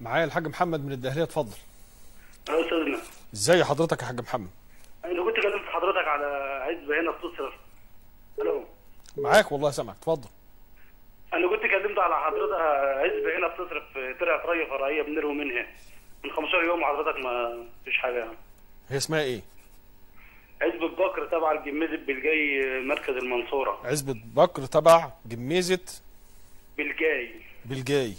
معايا الحاج محمد من الدهليه اتفضل يا استاذنا ازاي حضرتك يا حاج محمد انا كنت كلمت حضرتك على عزبه هنا بتصرف الو معاك والله سامعك اتفضل انا كنت كلمت على حضرتك عزبه هنا بتصرف ترعه ري فرعيه بنروي منها من 15 يوم حضرتك ما فيش حاجه يعني. هي اسمها ايه عزبه بكر تبع الجميزه بالجاي مركز المنصوره عزبه بكر تبع جميزه بالجاي بالجاي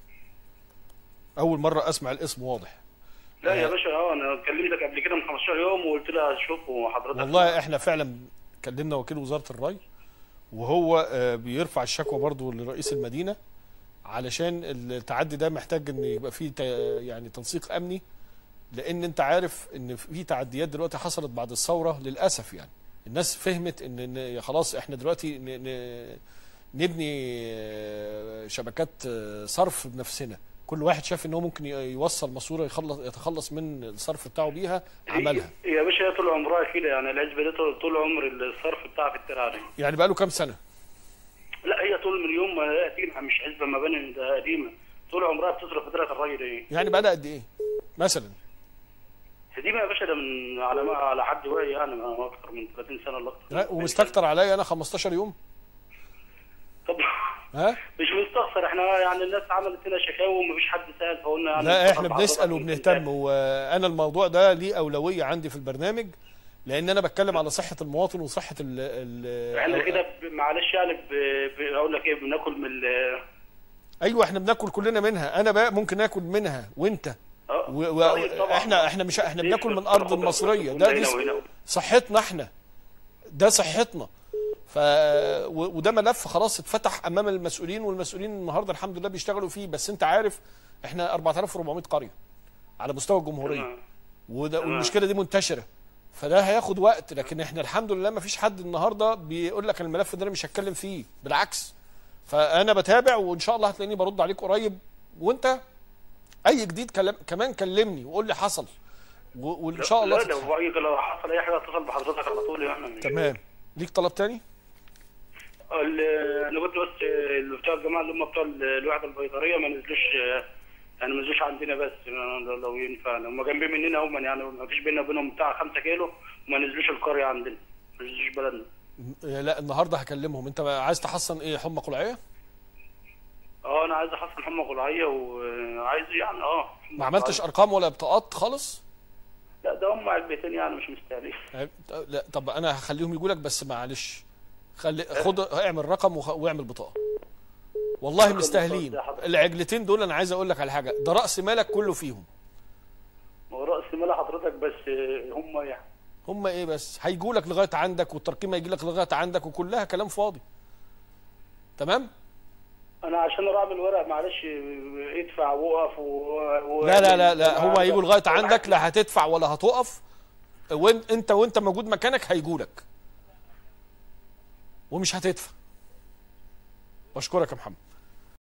اول مره اسمع الاسم واضح لا يا باشا اه انا كلمتك قبل كده من 15 يوم وقلت لها شوف وحضرتك والله احنا فعلا كلمنا وكيل وزاره الري وهو آه، بيرفع الشكوى برضو لرئيس المدينه علشان التعدي ده محتاج ان يبقى فيه ت- يعني تنسيق امني لان انت عارف ان في تعديات دلوقتي حصلت بعد الثوره للاسف يعني الناس فهمت ان, إن خلاص احنا دلوقتي ن- ن- نبني آه، شبكات آه، صرف بنفسنا كل واحد شاف ان هو ممكن ي- يوصل ماسوره يخلص يتخلص من الصرف بتاعه بيها عملها هي- يا باشا هي طول عمرها كده يعني العزبه دي طول- طول عمر الصرف بتاعها في الترعه دي يعني بقى له كام سنه لا هي طول من يوم ما هي قديمه مش عزبه مباني ده قديمه طول عمرها بتصرف في ترعه الراجل دي يعني بقى لها قد ايه مثلا قديمه يا باشا ده من على ما على حد واعي يعني ما اكتر من 30 سنه ولا اكتر لا، ومستكتر عليا انا 15 يوم طب ها مش مستخسر احنا يعني الناس عملت لنا شكاوى ومفيش حد سال فقلنا يعني لا احنا نتصل بنسال بحضرتك وبنهتم وانا الموضوع ده ليه اولويه عندي في البرنامج لان انا بتكلم على صحه المواطن وصحه ال ال احنا كده ب- معلش يعني ب- ب- اقول لك ايه بناكل من ال- ايوه احنا بناكل كلنا منها انا بقى ممكن اكل منها وانت اه و- طيب طبعاً. واحنا احنا مش احنا ليش بناكل من بتاخد- الارض المصريه ده دي هنا وهنا. صحتنا احنا ده صحتنا ف و- وده ملف خلاص اتفتح امام المسؤولين والمسؤولين النهارده الحمد لله بيشتغلوا فيه بس انت عارف احنا 4400 قريه على مستوى الجمهوريه تمام. وده تمام. والمشكله دي منتشره فده هياخد وقت لكن احنا الحمد لله ما فيش حد النهارده بيقول لك الملف ده انا مش هتكلم فيه بالعكس فانا بتابع وان شاء الله هتلاقيني برد عليك قريب وانت اي جديد كلام كمان كلمني وقول لي حصل و- وان شاء الله لا تتحقق. لو أي- لو حصل اي حاجه اتصل بحضرتك على طول يعني مش- تمام ليك طلب تاني ال- انا قلت بس اللي بتوع الجماعه اللي هم بتوع الوحده البيطريه ما نزلوش يعني ما نزلوش عندنا بس لو- لو ينفع هم جنبي مننا هم يعني ما فيش بيننا وبينهم بتاع 5 كيلو وما نزلوش القريه عندنا ما نزلوش بلدنا م- لا النهارده هكلمهم انت عايز تحصن ايه حمى قلعيه اه انا عايز احصل حمى قلعيه وعايز يعني اه ما عملتش ارقام ولا بطاقات خالص لا ده هم علبتين يعني مش مستاهلين لا طب انا هخليهم يجوا لك بس معلش خلي خد اعمل رقم وخ- واعمل بطاقه والله رقم مستاهلين بطاقة ده حضرتك. العجلتين دول انا عايز اقول لك على حاجه ده راس مالك كله فيهم هو راس مال حضرتك بس هم يعني هم ايه بس هيجوا لك لغايه عندك والترقيم هيجي لك لغايه عندك وكلها كلام فاضي تمام انا عشان اروح اعمل ورق معلش ادفع وقف و... و... لا لا لا لا هم هيجوا لغايه ولا عندك لا هتدفع ولا هتقف وانت انت وانت موجود مكانك هيجوا لك ومش هتدفع بشكرك يا محمد